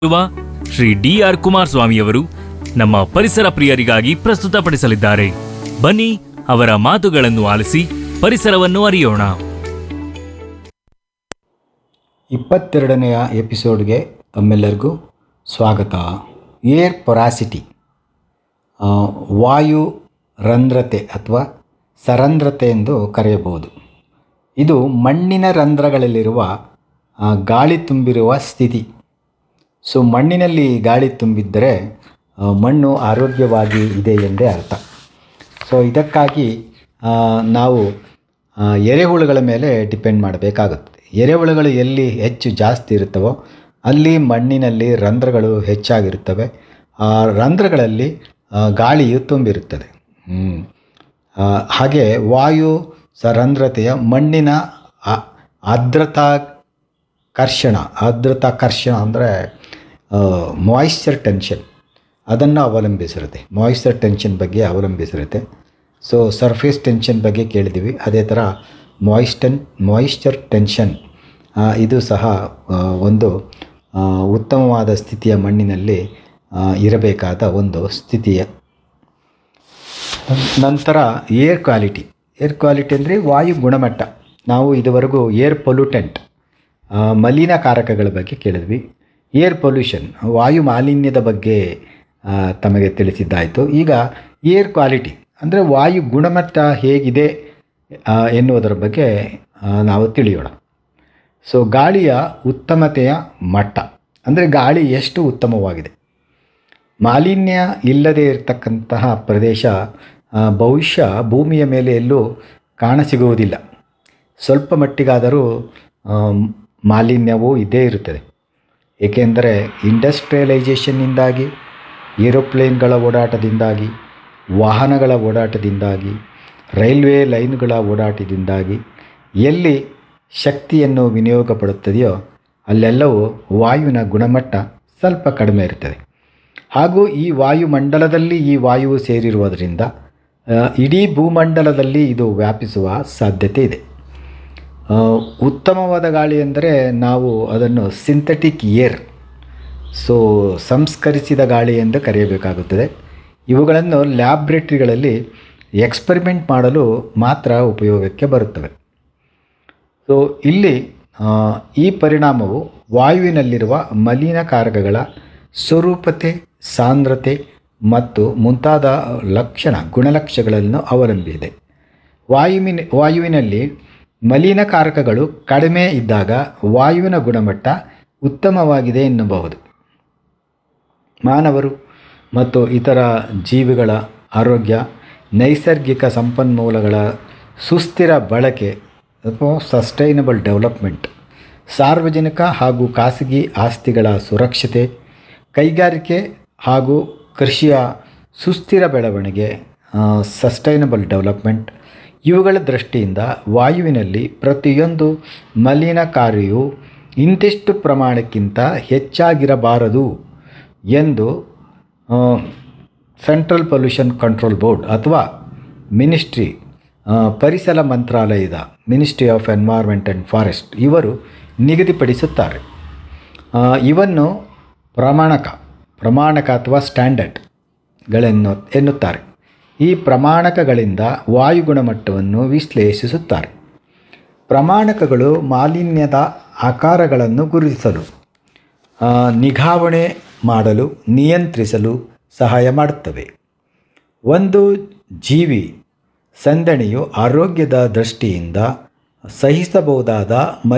ಇರುವ Shri D R ಕುಮಾರಸ್ವಾಮಿಯವರು ನಮ್ಮ ಪರಿಸರ ಪ್ರಿಯರಿಗಾಗಿ ಪ್ರಸ್ತುತಪಡಿಸಲಿದ್ದಾರೆ ಬನ್ನಿ ಅವರ ಮಾತುಗಳನ್ನು ಆಲಿಸಿ ಪರಿಸರವನ್ನು ಅರಿಯೋಣ ಇಪ್ಪತ್ತೆರಡನೆಯ ಎಪಿಸೋಡ್ಗೆ ತಮ್ಮೆಲ್ಲರಿಗೂ ಸ್ವಾಗತ ಏರ್ ಪೊರಾಸಿಟಿ ಆ, ವಾಯು ರಂಧ್ರತೆ ಅಥವಾ ಸರಂಧ್ರತೆ ಎಂದು ಕರೆಯಬಹುದು ಇದು ಮಣ್ಣಿನ ರಂಧ್ರಗಳಲ್ಲಿರುವ ಆ, ಗಾಳಿ ತುಂಬಿರುವ ಸ್ಥಿತಿ ಸೊ ಮಣ್ಣಿನಲ್ಲಿ ಗಾಳಿ ತುಂಬಿದ್ದರೆ ಆ, ಮಣ್ಣು ಆರೋಗ್ಯವಾಗಿ ಇದೆ ಎಂದೇ ಅರ್ಥ ಸೊ ಇದಕ್ಕಾಗಿ ಆ, ನಾವು ಆ, ಎರೆಹುಳುಗಳ ಮೇಲೆ ಡಿಪೆಂಡ್ ಮಾಡಬೇಕಾಗುತ್ತೆ ಎರೆಹುಳುಗಳು ಎಲ್ಲಿ ಹೆಚ್ಚು ಜಾಸ್ತಿ ಇರುತ್ತವೋ ಅಲ್ಲಿ ಮಣ್ಣಿನಲ್ಲಿ ರಂಧ್ರಗಳು ಹೆಚ್ಚಾಗಿರುತ್ತವೆ ಆ ರಂಧ್ರಗಳಲ್ಲಿ ಆ, ಗಾಳಿಯು ತುಂಬಿರುತ್ತದೆ ಹ್ಮ್. ಆ, ಹಾಗೆ ವಾಯು ಸರಂಧ್ರತೆಯ ಮಣ್ಣಿನ ಆ- ಆರ್ದ್ರತಾ ಕರ್ಷಣ ಆರ್ದ್ರತಾಕರ್ಷಣ ಅಂದರೆ ಮಾಯಿಶ್ಚರ್ ಟೆನ್ಷನ್ ಅದನ್ನು ಅವಲಂಬಿಸಿರುತ್ತೆ ಮಾಯಿಶ್ಚರ್ ಟೆನ್ಷನ್ ಬಗ್ಗೆ ಅವಲಂಬಿಸಿರುತ್ತೆ ಸೊ ಸರ್ಫೇಸ್ ಟೆನ್ಷನ್ ಬಗ್ಗೆ ಕೇಳಿದ್ದೀವಿ ಅದೇ ಥರ ಮಾಯಿಸ್ಟನ್ ಮಾಯಿಶ್ಚರ್ ಟೆನ್ಷನ್ ಆ, ಇದು ಸಹ ಆ, ಒಂದು ಆ, ಉತ್ತಮವಾದ ಸ್ಥಿತಿಯ ಮಣ್ಣಿನಲ್ಲಿ ಆ, ಇರಬೇಕಾದ ಒಂದು ಸ್ಥಿತಿಯ ನಂತರ ಏರ್ ಕ್ವಾಲಿಟಿ ಏರ್ ಕ್ವಾಲಿಟಿ ಅಂದರೆ ವಾಯು ಗುಣಮಟ್ಟ ನಾವು ಇದುವರೆಗೂ ಏರ್ ಪೊಲ್ಯೂಟೆಂಟ್ ಮಲಿನಕಾರಕಗಳ ಬಗ್ಗೆ ಕೇಳಿದ್ವಿ ಏರ್ ಪೊಲ್ಯೂಷನ್ ವಾಯು ಮಾಲಿನ್ಯದ ಬಗ್ಗೆ ಆ, ತಮಗೆ ತಿಳಿಸಿದ್ದಾಯಿತು ಈಗ ಏರ್ ಕ್ವಾಲಿಟಿ ಅಂದರೆ ವಾಯು ಗುಣಮಟ್ಟ ಹೇಗಿದೆ ಆ, ಎನ್ನುವುದರ ಬಗ್ಗೆ ಆ, ನಾವು ತಿಳಿಯೋಣ ಸೊ ಗಾಳಿಯ ಉತ್ತಮತೆಯ ಮಟ್ಟ ಅಂದರೆ ಗಾಳಿ ಎಷ್ಟು ಉತ್ತಮವಾಗಿದೆ ಮಾಲಿನ್ಯ ಇಲ್ಲದೆ ಇರತಕ್ಕಂತಹ ಪ್ರದೇಶ ಆ, ಬಹುಶಃ ಭೂಮಿಯ ಮೇಲೆ ಎಲ್ಲೂ ಕಾಣಸಿಗುವುದಿಲ್ಲ ಸ್ವಲ್ಪ ಮಟ್ಟಿಗಾದರೂ ಆ, ಮಾಲಿನ್ಯವೂ ಇದ್ದೇ ಇರುತ್ತದೆ ಏಕೆಂದರೆ ಇಂಡಸ್ಟ್ರಿಯಲೈಸೇಷನ್ನಿಂದಾಗಿ ಏರೋಪ್ಲೇನ್ಗಳ ಓಡಾಟದಿಂದಾಗಿ ವಾಹನಗಳ ಓಡಾಟದಿಂದಾಗಿ ರೈಲ್ವೆ ಲೈನ್ಗಳ ಓಡಾಟದಿಂದಾಗಿ ಎಲ್ಲಿ ಶಕ್ತಿಯನ್ನು ವಿನಿಯೋಗ ಪಡುತ್ತದೆಯೋ ಅಲ್ಲೆಲ್ಲವೂ ವಾಯುವಿನ ಗುಣಮಟ್ಟ ಸ್ವಲ್ಪ ಕಡಿಮೆ ಇರ್ತದೆ ಹಾಗೂ ಈ ವಾಯುಮಂಡಲದಲ್ಲಿ ಈ ವಾಯುವು ಸೇರಿರುವುದರಿಂದ ಆ, ಇಡೀ ಭೂಮಂಡಲದಲ್ಲಿ ಇದು ವ್ಯಾಪಿಸುವ ಸಾಧ್ಯತೆ ಇದೆ ಆ, ಉತ್ತಮವಾದ ಗಾಳಿ ಎಂದರೆ ನಾವು ಅದನ್ನು ಸಿಂಥೆಟಿಕ್ ಏರ್ ಸೊ ಸಂಸ್ಕರಿಸಿದ ಗಾಳಿ ಎಂದು ಕರೆಯಬೇಕಾಗುತ್ತದೆ ಇವುಗಳನ್ನು ಲ್ಯಾಬ್ರೇಟರಿಗಳಲ್ಲಿ ಎಕ್ಸ್ಪರಿಮೆಂಟ್ ಮಾಡಲು ಮಾತ್ರ ಉಪಯೋಗಕ್ಕೆ ಬರುತ್ತವೆ ಸೊ ಇಲ್ಲಿ ಆ, ಈ ಪರಿಣಾಮವು ವಾಯುವಿನಲ್ಲಿರುವ ಮಲಿನಕಾರಕಗಳ ಸ್ವರೂಪತೆ ಸಾಂದ್ರತೆ ಮತ್ತು ಮುಂತಾದ ಲಕ್ಷಣ ಗುಣಲಕ್ಷಣಗಳನ್ನು ಅವಲಂಬಿಸಿದೆ ವಾಯುವಿನ ವಾಯುವಿನಲ್ಲಿ ಮಲಿನಕಾರಕಗಳು ಕಡಿಮೆ ಇದ್ದಾಗ ವಾಯುವಿನ ಗುಣಮಟ್ಟ ಉತ್ತಮವಾಗಿದೆ ಎನ್ನಬಹುದು ಮಾನವರು ಮತ್ತು ಇತರ ಜೀವಿಗಳ ಆರೋಗ್ಯ ನೈಸರ್ಗಿಕ ಸಂಪನ್ಮೂಲಗಳ ಸುಸ್ಥಿರ ಬಳಕೆ ಅಥವಾ ಸಸ್ಟೈನಬಲ್ ಡೆವಲಪ್ಮೆಂಟ್ ಸಾರ್ವಜನಿಕ ಹಾಗೂ ಖಾಸಗಿ ಆಸ್ತಿಗಳ ಸುರಕ್ಷತೆ ಕೈಗಾರಿಕೆ ಹಾಗೂ ಕೃಷಿಯ ಸುಸ್ಥಿರ ಬೆಳವಣಿಗೆ ಸಸ್ಟೈನಬಲ್ ಡೆವಲಪ್ಮೆಂಟ್ ಇವುಗಳ ದೃಷ್ಟಿಯಿಂದ ವಾಯುವಿನಲ್ಲಿ ಪ್ರತಿಯೊಂದು ಮಲಿನಕಾರಿಯು ಇಂತಿಷ್ಟು ಪ್ರಮಾಣಕ್ಕಿಂತ ಹೆಚ್ಚಾಗಿರಬಾರದು ಎಂದು ಸೆಂಟ್ರಲ್ ಪೊಲ್ಯೂಷನ್ ಕಂಟ್ರೋಲ್ ಬೋರ್ಡ್ ಅಥವಾ ಮಿನಿಸ್ಟ್ರಿ ಆ, ಪರಿಸರ ಮಂತ್ರಾಲಯದ ministry of environment and forest ಇವರು ನಿಗದಿಪಡಿಸುತ್ತಾರೆ ಆ, ಇವನ್ನು ಪ್ರಮಾಣಕ ಪ್ರಮಾಣಕ ಅಥವಾ ಸ್ಟ್ಯಾಂಡರ್ಡ್ಗಳೆನ್ನು ಎನ್ನುತ್ತಾರೆ ಈ ಪ್ರಮಾಣಕಗಳಿಂದ ವಾಯು ಗುಣಮಟ್ಟವನ್ನು ವಿಶ್ಲೇಷಿಸುತ್ತಾರೆ ಪ್ರಮಾಣಕಗಳು ಮಾಲಿನ್ಯದ ಆಕಾರಗಳನ್ನು ಗುರುತಿಸಲು ಆ, ನಿಗಾವಣೆ ಮಾಡಲು ನಿಯಂತ್ರಿಸಲು ಸಹಾಯ ಮಾಡುತ್ತವೆ ಒಂದು ಜೀವಿ ಸಂದಣಿಯು ಆರೋಗ್ಯದ ದೃಷ್ಟಿಯಿಂದ ಸಹಿಸಬಹುದಾದ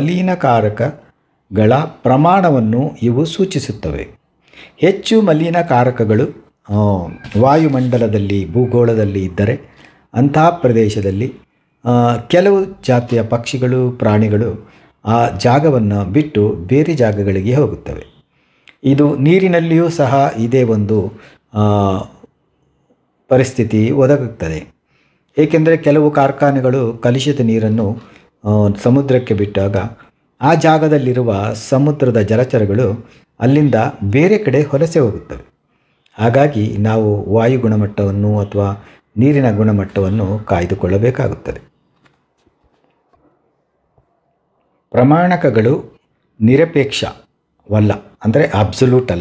ಮಲಿನಕಾರಕಗಳ ಪ್ರಮಾಣವನ್ನು ಇವು ಸೂಚಿಸುತ್ತವೆ ಹೆಚ್ಚು ಮಲಿನಕಾರಕಗಳು ಆ, ವಾಯುಮಂಡಲದಲ್ಲಿ ಭೂಗೋಳದಲ್ಲಿ ಇದ್ದರೆ ಅಂತಹ ಪ್ರದೇಶದಲ್ಲಿ ಆ, ಕೆಲವು ಜಾತಿಯ ಪಕ್ಷಿಗಳು ಪ್ರಾಣಿಗಳು ಆ ಜಾಗವನ್ನು ಬಿಟ್ಟು ಬೇರೆ ಜಾಗಗಳಿಗೆ ಹೋಗುತ್ತವೆ ಇದು ನೀರಿನಲ್ಲಿಯೂ ಸಹ ಇದೇ ಒಂದು ಆ, ಪರಿಸ್ಥಿತಿ ಒದಗುತ್ತದೆ ಏಕೆಂದರೆ ಕೆಲವು ಕಾರ್ಖಾನೆಗಳು ಕಲುಷಿತ ನೀರನ್ನು ಆ, ಸಮುದ್ರಕ್ಕೆ ಬಿಟ್ಟಾಗ ಆ ಜಾಗದಲ್ಲಿರುವ ಸಮುದ್ರದ ಜಲಚರಗಳು ಅಲ್ಲಿಂದ ಬೇರೆ ಕಡೆ ವಲಸೆ ಹೋಗುತ್ತವೆ ಹಾಗಾಗಿ ನಾವು ವಾಯು ಗುಣಮಟ್ಟವನ್ನು ಅಥವಾ ನೀರಿನ ಗುಣಮಟ್ಟವನ್ನು ಕಾಯ್ದುಕೊಳ್ಳಬೇಕಾಗುತ್ತದೆ ಪ್ರಮಾಣಕಗಳು ನಿರಪೇಕ್ಷವಲ್ಲ ಅಂದರೆ ಅಬ್ಸಲ್ಯೂಟ್ ಅಲ್ಲ